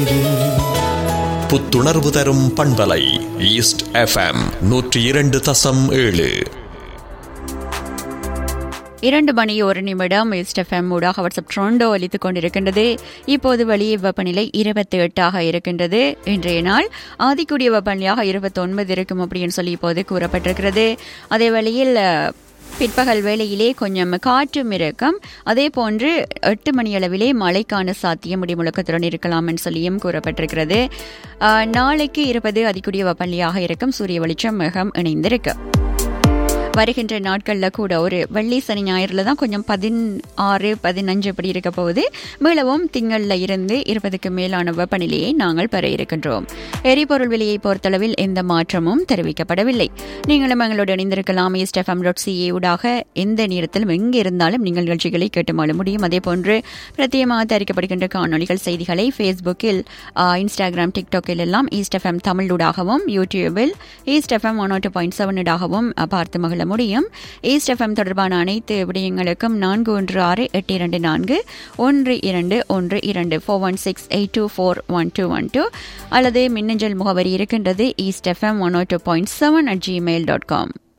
புத்துணர்வு தரும் பண்பலை ஈஸ்ட் எஃப்எம் நூற்றி இரண்டு தசம் ஏழு இரண்டு மணி ஒரு நிமிடம் எஸ்டெஃப்எம் ஊடாக வாட்ஸ்அப் ட்ரோண்டோ அளித்துக் கொண்டிருக்கின்றது இப்போது வெளியே வெப்பநிலை இருபத்தி எட்டாக இருக்கின்றது இன்றைய நாள் ஆதிக்கூடிய வெப்பநிலையாக இருபத்தொன்பது இருக்கும் அப்படின்னு சொல்லி இப்போது கூறப்பட்டிருக்கிறது அதே வேளையில் பிற்பகல் வேளையிலே கொஞ்சம் காற்றும் இருக்கும் அதே போன்று எட்டு மணி அளவிலே மழைக்கான சாத்தியம் முடிமுழக்கத்துடன் இருக்கலாம் என்று சொல்லியும் கூறப்பட்டிருக்கிறது நாளைக்கு இருப்பது அதிகூடிய வெப்பநிலையாக இருக்கும் சூரிய வெளிச்சம் மிகம் இணைந்திருக்கு வருகின்ற நாட்களில் கூட ஒரு வெள்ளி சனி ஞாயிறில் தான் கொஞ்சம் பதினாறு பதினஞ்சு இப்படி இருக்க போகுது மீளவும் திங்களில் இருந்து இருபதுக்கு மேலான வெப்பநிலையை நாங்கள் பெற இருக்கின்றோம் எரிபொருள் விலையை பொறுத்தளவில் எந்த மாற்றமும் தெரிவிக்கப்படவில்லை நீங்களும் எங்களோடு இணைந்திருக்கலாம் ஈஸ்ட் எஃப்எம் டாட் சிஏ ஊடாக எந்த நேரத்திலும் எங்கே இருந்தாலும் நீங்கள் நிகழ்ச்சிகளை கேட்டுமாள முடியும் அதே போன்று பிரத்யேகமாக தயாரிக்கப்படுகின்ற காணொலிகள் செய்திகளை ஃபேஸ்புக்கில் இன்ஸ்டாகிராம் டிக்டாக்கில் எல்லாம் ஈஸ்ட் எஃப்எம் தமிழூடாகவும் யூடியூபில் east FM one two point செவனூடாகவும் பார்த்து மகிழ கொள்ள முடியும் ஈஸ்ட் எஃப்எம் தொடர்பான அனைத்து விடயங்களுக்கும் நான்கு ஒன்று ஆறு எட்டு இரண்டு நான்கு ஒன்று இரண்டு ஒன்று இரண்டு four one six eight two four one two one two அல்லது மின்னஞ்சல் முகவரி இருக்கின்றது east FM one two point seven at Gmail dot com